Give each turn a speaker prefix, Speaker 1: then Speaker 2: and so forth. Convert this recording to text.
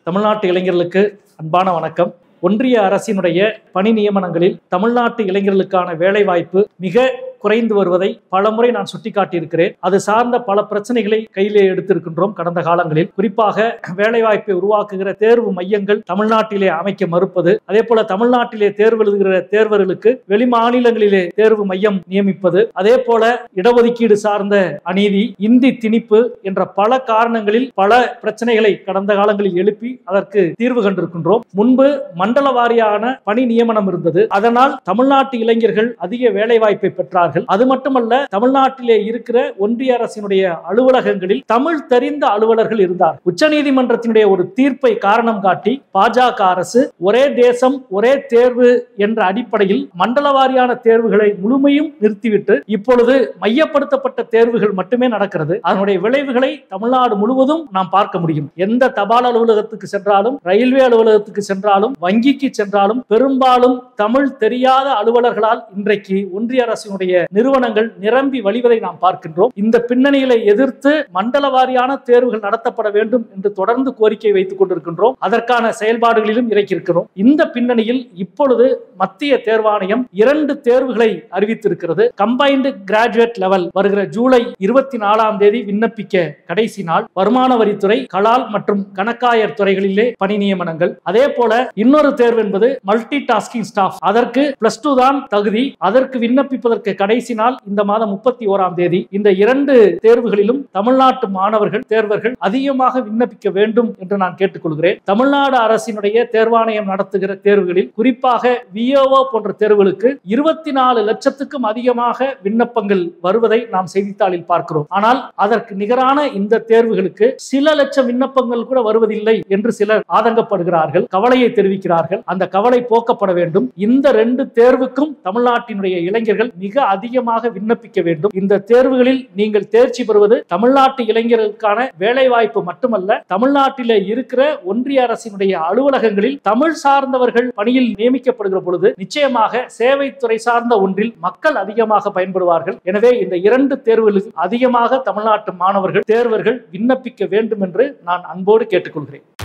Speaker 1: தமிழ்நாட்டு இளைஞர்களுக்கு அன்பான வணக்கம் ஒன்றிய அரசினுடைய பணி நியமனங்களில் தமிழ்நாட்டு இளைஞர்களுக்கான வேலைவாய்ப்பு மிக குறைந்து வருவதை பலமுறை நான் சுட்டிக்காட்டியிருக்கிறேன் அது சார்ந்த பல பிரச்சனைகளை கையிலே எடுத்திருக்கின்றோம் கடந்த காலங்களில் குறிப்பாக வேலைவாய்ப்பை உருவாக்குகிற தேர்வு மையங்கள் தமிழ்நாட்டிலே அமைக்க மறுப்பது அதே போல தமிழ்நாட்டிலே தேர்வு எழுதுகிற தேர்வர்களுக்கு வெளி மாநிலங்களிலே தேர்வு மையம் நியமிப்பது அதே போல இடஒதுக்கீடு சார்ந்த அநீதி இந்தி திணிப்பு என்ற பல காரணங்களில் பல பிரச்சனைகளை கடந்த காலங்களில் எழுப்பி அதற்கு தீர்வு கண்டிருக்கின்றோம் முன்பு மண்டல வாரியான பணி நியமனம் இருந்தது அதனால் தமிழ்நாட்டு இளைஞர்கள் அதிக வேலைவாய்ப்பை பெற்றார்கள் அது மட்டுமல்ல தமிழ்நாட்டிலே இருக்கிற ஒன்றிய அரசினுடைய அலுவலகங்களில் தமிழ் தெரிந்த அலுவலர்கள் இருந்தார் உச்சநீதிமன்றத்தினுடைய ஒரு தீர்ப்பை காரணம் காட்டி பாஜக அரசு ஒரே தேசம் ஒரே தேர்வு என்ற அடிப்படையில் மண்டல வாரியான தேர்வுகளை முழுமையும் நிறுத்திவிட்டு இப்பொழுது மையப்படுத்தப்பட்ட தேர்வுகள் மட்டுமே நடக்கிறது அதனுடைய விளைவுகளை தமிழ்நாடு முழுவதும் நாம் பார்க்க முடியும் எந்த தபால் அலுவலகத்துக்கு சென்றாலும் ரயில்வே அலுவலகத்துக்கு சென்றாலும் வங்கிக்கு சென்றாலும் பெரும்பாலும் தமிழ் தெரியாத அலுவலர்களால் இன்றைக்கு ஒன்றிய அரசினுடைய நிறுவனங்கள் நிரம்பி வழிவதை நாம் பார்க்கின்றோம் இந்த பின்னணிகளை எதிர்த்து மண்டல வாரியான தேர்வுகள் நடத்தப்பட வேண்டும் என்று தொடர்ந்து கோரிக்கை வைத்துக் கொண்டிருக்கின்றோம் அதற்கான செயல்பாடுகளிலும் இறக்கியிருக்கிறோம் இந்த பின்னணியில் இப்பொழுது மத்திய தேர்வாணையம் இரண்டு தேர்வுகளை அறிவித்திருக்கிறது கம்பைன்டு கிராஜுவேட் லெவல் வருகிற ஜூலை இருபத்தி நாலாம் தேதி விண்ணப்பிக்க கடைசி நாள் வருமான வரித்துறை கலால் மற்றும் கணக்காயர் துறைகளிலே பணி நியமனங்கள் அதே போல இன்னொரு தேர்வு என்பது மல்டி டாஸ்கிங் ஸ்டாஃப் அதற்கு பிளஸ் டூ தான் தகுதி அதற்கு விண்ணப்பிப்பதற்கு கடைசி நாள் இந்த மாதம் முப்பத்தி ஓராம் தேதி இந்த இரண்டு தேர்வுகளிலும் தமிழ்நாட்டு மாணவர்கள் தேர்வர்கள் அதிகமாக விண்ணப்பிக்க வேண்டும் என்று நான் கேட்டுக்கொள்கிறேன் தமிழ்நாடு அரசினுடைய தேர்வாணையம் நடத்துகிற தேர்வுகளில் குறிப்பாக விஓஓ போன்ற தேர்வுகளுக்கு இருபத்தி நாலு லட்சத்துக்கும் அதிகமாக விண்ணப்பங்கள் வருவதை நாம் செய்தித்தாளில் பார்க்கிறோம் ஆனால் அதற்கு நிகரான இந்த தேர்வுகளுக்கு சில லட்சம் விண்ணப்பங்கள் கூட வருவதில்லை என்று சிலர் ஆதங்கப்படுகிறார்கள் கவலையை தெரிவிக்கிறார்கள் அந்த கவலை போக்கப்பட வேண்டும் இந்த ரெண்டு தேர்வுக்கும் தமிழ்நாட்டினுடைய இளைஞர்கள் மிக அதிகமாக விண்ணப்பிக்க வேண்டும் இந்த தேர்வுகளில் நீங்கள் தேர்ச்சி பெறுவது தமிழ்நாட்டு இளைஞர்களுக்கான வேலை வாய்ப்பு மட்டுமல்ல தமிழ்நாட்டிலே இருக்கிற ஒன்றிய அரசினுடைய அலுவலகங்களில் தமிழ் சார்ந்தவர்கள் பணியில் நியமிக்கப்படுகிற பொழுது நிச்சயமாக சேவைத்துறை சார்ந்த ஒன்றில் மக்கள் அதிகமாக பயன்படுவார்கள் எனவே இந்த இரண்டு தேர்வுகளில் அதிகமாக தமிழ்நாட்டு மாணவர்கள் தேர்வர்கள் விண்ணப்பிக்க வேண்டும் என்று நான் அன்போடு கேட்டுக்கொள்கிறேன்